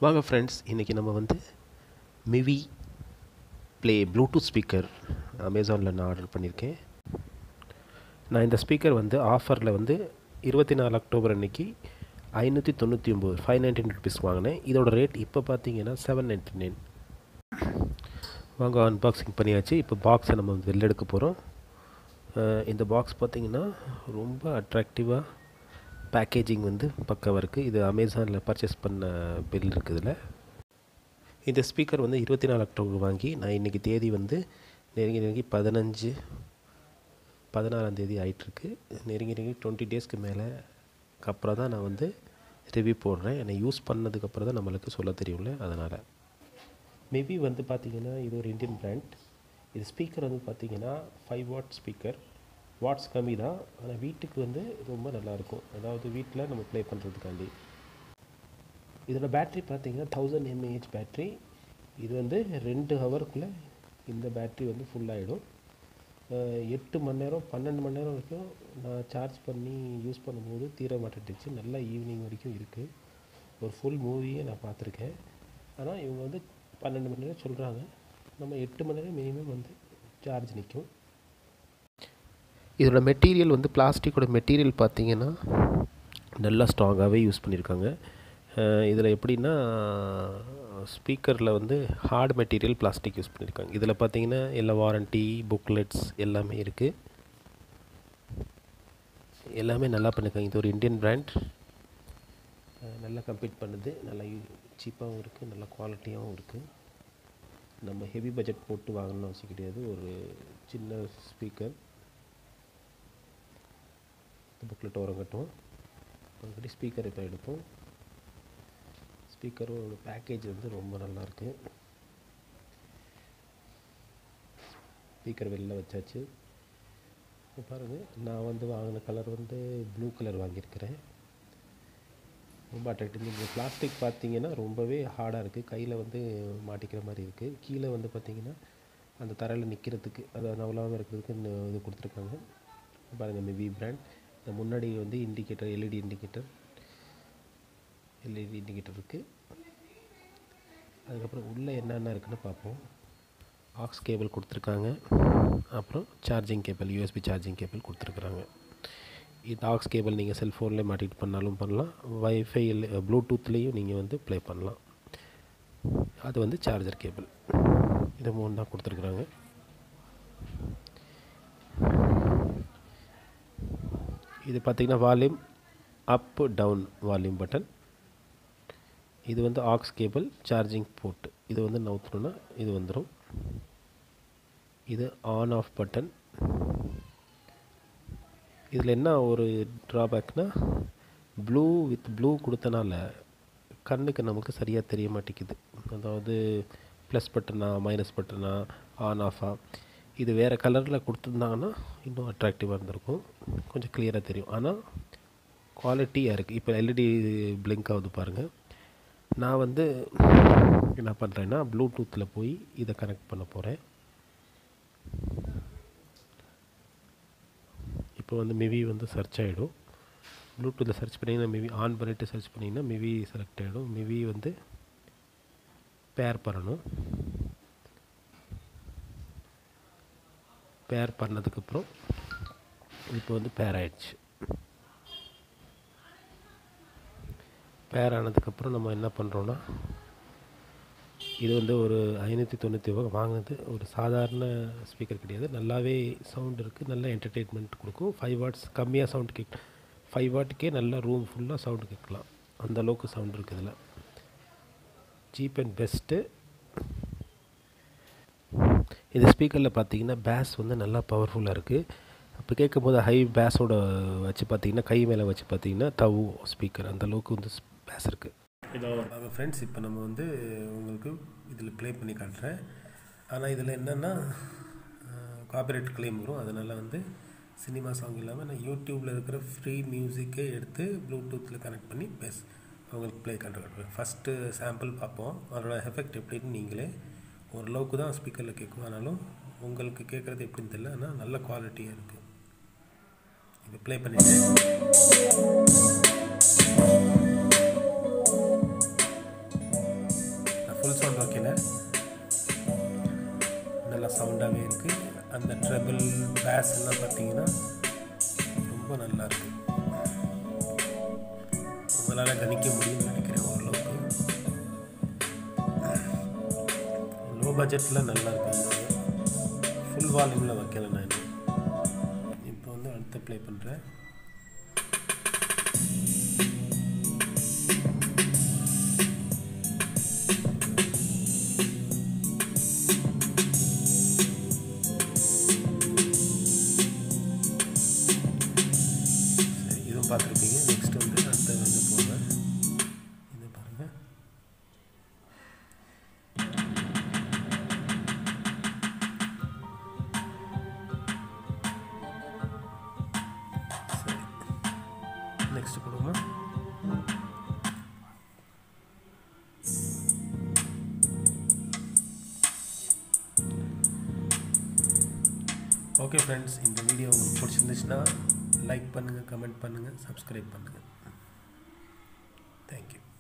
வாங்க ஃப்ரெண்ட்ஸ் இன்றைக்கி நம்ம வந்து மிவி ப்ளே ப்ளூடூத் ஸ்பீக்கர் அமேசானில் நான் ஆர்டர் பண்ணியிருக்கேன் நான் இந்த ஸ்பீக்கர் வந்து ஆஃபரில் வந்து இருபத்தி நாலு அக்டோபர் அன்னைக்கு ஐநூற்றி தொண்ணூற்றி ஒம்பது ஃபைவ் நைன்டீன் ருபீஸ் வாங்கினேன் இதோட ரேட் இப்போ பார்த்தீங்கன்னா செவன் நைன்ட்டி நைன் வாங்க அன்பாக்சிங் பண்ணியாச்சு இப்போ பாக்ஸை நம்ம வந்து வெளில எடுக்க போகிறோம் இந்த பாக்ஸ் பார்த்திங்கன்னா ரொம்ப அட்ராக்டிவாக பேக்கேஜிங் வந்து பக்காவாக இருக்குது இது அமேசானில் பர்ச்சேஸ் பண்ண பில் இருக்குது இதில் இந்த ஸ்பீக்கர் வந்து இருபத்தி நாலு அக்டோபர் வாங்கி நான் இன்றைக்கி தேதி வந்து நெருங்கி நெருங்கி பதினஞ்சு பதினாறாம் தேதி ஆகிட்டுருக்கு நெருங்கி நெருங்கி டுவெண்ட்டி டேஸ்க்கு மேலே அப்புறம் தான் நான் வந்து ரிவ்யூ போடுறேன் என்னை யூஸ் பண்ணதுக்கப்புறம் தான் நம்மளுக்கு சொல்ல தெரியும்ல அதனால் மேபி வந்து பார்த்திங்கன்னா இது ஒரு இந்தியன் பிராண்ட் இது ஸ்பீக்கர் வந்து பார்த்திங்கன்னா ஃபைவ் வாட் ஸ்பீக்கர் வாட்ஸ் கம்மி தான் ஆனால் வீட்டுக்கு வந்து ரொம்ப நல்லாயிருக்கும் அதாவது வீட்டில் நம்ம ப்ளே பண்ணுறதுக்காண்டி இதோட பேட்ரி பார்த்திங்கன்னா தௌசண்ட் எம்ஏஹெச் பேட்ரி இது வந்து ரெண்டு ஹவருக்குள்ளே இந்த பேட்ரி வந்து ஃபுல்லாகிடும் எட்டு மணி நேரம் பன்னெண்டு மணி நேரம் வரைக்கும் நான் சார்ஜ் பண்ணி யூஸ் பண்ணும்போது தீர மாட்டேட்டுச்சு நல்லா ஈவினிங் வரைக்கும் இருக்குது ஒரு ஃபுல் மூவியே நான் பார்த்துருக்கேன் ஆனால் இவங்க வந்து பன்னெண்டு மணி நேரம் சொல்கிறாங்க நம்ம எட்டு மணி நேரம் மினிமம் வந்து சார்ஜ் நிற்கும் இதோட மெட்டீரியல் வந்து பிளாஸ்டிக்கோட மெட்டீரியல் பார்த்திங்கன்னா நல்லா ஸ்ட்ராங்காகவே யூஸ் பண்ணியிருக்காங்க இதில் எப்படின்னா ஸ்பீக்கரில் வந்து ஹார்ட் மெட்டீரியல் பிளாஸ்டிக் யூஸ் பண்ணியிருக்காங்க இதில் பார்த்தீங்கன்னா எல்லா வாரண்ட்டி புக்லெட்ஸ் எல்லாமே இருக்குது எல்லாமே நல்லா பண்ணியிருக்காங்க இது ஒரு இந்தியன் பிராண்ட் நல்லா கம்ப்ளீட் பண்ணுது நல்லா சீப்பாகவும் இருக்குது நல்ல குவாலிட்டியாகவும் இருக்குது நம்ம ஹெவி பட்ஜெட் போட்டு வாங்கணும்னு அவசியம் கிடையாது ஒரு சின்ன ஸ்பீக்கர் புக்லெட் ஓரம் கட்டுவோம் அதுக்கடி ஸ்பீக்கர் இப்போ எடுப்போம் ஸ்பீக்கரோட பேக்கேஜ் வந்து ரொம்ப நல்லாயிருக்கு ஸ்பீக்கர் வெளில வச்சாச்சு பாருங்கள் நான் வந்து வாங்கின கலர் வந்து ப்ளூ கலர் வாங்கியிருக்கிறேன் ரொம்ப அட்ராக்டிவ் இந்த பிளாஸ்டிக் பார்த்தீங்கன்னா ரொம்பவே ஹார்டாக இருக்குது கையில் வந்து மாட்டிக்கிற மாதிரி இருக்குது கீழே வந்து பார்த்திங்கன்னா அந்த தரையில் நிற்கிறதுக்கு அதை நவலாமல் இருக்கிறதுக்கு இந்த இது கொடுத்துருக்காங்க பாருங்கள் மிவி பிராண்ட் இந்த முன்னாடி வந்து indicator LED indicator LED indicator இருக்குது அதுக்கப்புறம் உள்ளே என்னென்ன இருக்குன்னு பார்ப்போம் ஆக்ஸ் கேபிள் கொடுத்துருக்காங்க அப்புறம் charging cable USB charging cable கொடுத்துருக்குறாங்க இந்த ஆக்ஸ் கேபிள் நீங்கள் செல்ஃபோனில் மாட்டிட்டு பண்ணாலும் பண்ணலாம் வைஃபை ப்ளூடூத்லேயும் நீங்கள் வந்து ப்ளே பண்ணலாம் அது வந்து சார்ஜர் கேபிள் இது மூணு தான் கொடுத்துருக்குறாங்க இது பார்த்திங்கன்னா volume up down volume button இது வந்து ஆக்ஸ் கேபிள் சார்ஜிங் போர்ட் இது வந்து நவுத்தணுன்னா இது வந்துடும் இது ஆன் ஆஃப் பட்டன் இதில் என்ன ஒரு ட்ராபேக்னால் ப்ளூ வித் ப்ளூ கொடுத்தனால கண்ணுக்கு நமக்கு சரியாக தெரிய மாட்டேங்குது அதாவது ப்ளஸ் பட்டனா மைனஸ் பட்டனா ஆன் ஆஃபா இது வேறு கலரில் கொடுத்துருந்தாங்கன்னா இன்னும் அட்ராக்டிவாக இருந்திருக்கும் கொஞ்சம் கிளியராக தெரியும் ஆனால் குவாலிட்டியாக இருக்குது இப்போ எல்இடி பிளிங்க் ஆகுது பாருங்கள் நான் வந்து என்ன பண்ணுறேன்னா ப்ளூடூத்தில் போய் இதை கனெக்ட் பண்ண போகிறேன் இப்போ வந்து மிவி வந்து சர்ச் ஆகிடும் ப்ளூடூத்தில் சர்ச் பண்ணிங்கன்னா மிவி ஆன் பண்ணிவிட்டு சர்ச் பண்ணிங்கன்னா மிவி செலக்ட் ஆகிடும் மிவி வந்து பேர் பண்ணணும் பேர் பண்ணதுக்கப்புறம் இப்போ வந்து பேர் ஆயிடுச்சு பேர் ஆனதுக்கப்புறம் நம்ம என்ன பண்ணுறோன்னா இது வந்து ஒரு ஐநூற்றி தொண்ணூற்றி வாங்கினது ஒரு சாதாரண ஸ்பீக்கர் கிடையாது நல்லாவே சவுண்ட் இருக்குது நல்ல என்டர்டெயின்மெண்ட் கொடுக்கும் ஃபைவ் வாட்ஸ் கம்மியாக சவுண்ட் கேட்க ஃபைவ் வாட்டுக்கே நல்லா ரூம் ஃபுல்லாக சவுண்டு கேட்கலாம் அந்த அளவுக்கு சவுண்ட் இருக்குது இதில் சீப் அண்ட் பெஸ்ட்டு இந்த ஸ்பீக்கரில் பார்த்தீங்கன்னா பேஸ் வந்து நல்லா பவர்ஃபுல்லாக இருக்குது அப்போ கேட்கும்போது ஹை பேஸோட வச்சு பார்த்தீங்கன்னா கை மேலே வச்சு பார்த்தீங்கன்னா தவு ஸ்பீக்கர் அந்தளவுக்கு வந்து பேஸ் இருக்குது இதோ வாங்க ஃப்ரெண்ட்ஸ் இப்போ நம்ம வந்து உங்களுக்கு இதில் ப்ளே பண்ணி காட்டுறேன் ஆனால் இதில் என்னென்னா காப்பிரைட் கிளைம் வரும் அதனால் வந்து சினிமா சாங் இல்லாமல் நான் யூடியூப்பில் இருக்கிற ஃப்ரீ மியூசிக்கே எடுத்து ப்ளூடூத்தில் கனெக்ட் பண்ணி பேஸ் உங்களுக்கு ப்ளே காட்டுறேன் ஃபஸ்ட்டு சாம்பிள் பார்ப்போம் அதோட எஃபெக்ட் எப்படின்னு நீங்களே ஓரளவுக்கு தான் ஸ்பீக்கரில் கேட்கும் ஆனாலும் உங்களுக்கு கேட்குறது எப்படின்னு தெரியல ஆனால் நல்ல குவாலிட்டியாக இருக்குது இப்போ ப்ளே பண்ணிவிட்டு ஃபுல் சவுண்ட் வைக்கல நல்லா சவுண்டாகவே இருக்குது அந்த ட்ரபிள் பேஸ் எல்லாம் பார்த்தீங்கன்னா ரொம்ப நல்லா இருக்கு உங்களால் கணிக்க முடியும்னு நினைக்கிறேன் ஓரளவுக்கு லோ பட்ஜெட்டில் நல்லா இருக்கு ஃபுல் வால்யூமில் வைக்கல நான் இப்போ வந்து அடுத்து ப்ளே பண்ணுறேன் சரி இதுவும் பார்த்துருப்பீங்க நெக்ஸ்ட் வந்து அடுத்த வந்து போவேன் இது பாருங்கள் சரி நெக்ஸ்ட் கொடுங்க ஓகே ஃப்ரெண்ட்ஸ் இந்த வீடியோ உங்களுக்கு பிடிச்சிருந்துச்சுன்னா லைக் பண்ணுங்கள் கமெண்ட் பண்ணுங்கள் சப்ஸ்கிரைப் பண்ணுங்கள் தேங்க்யூ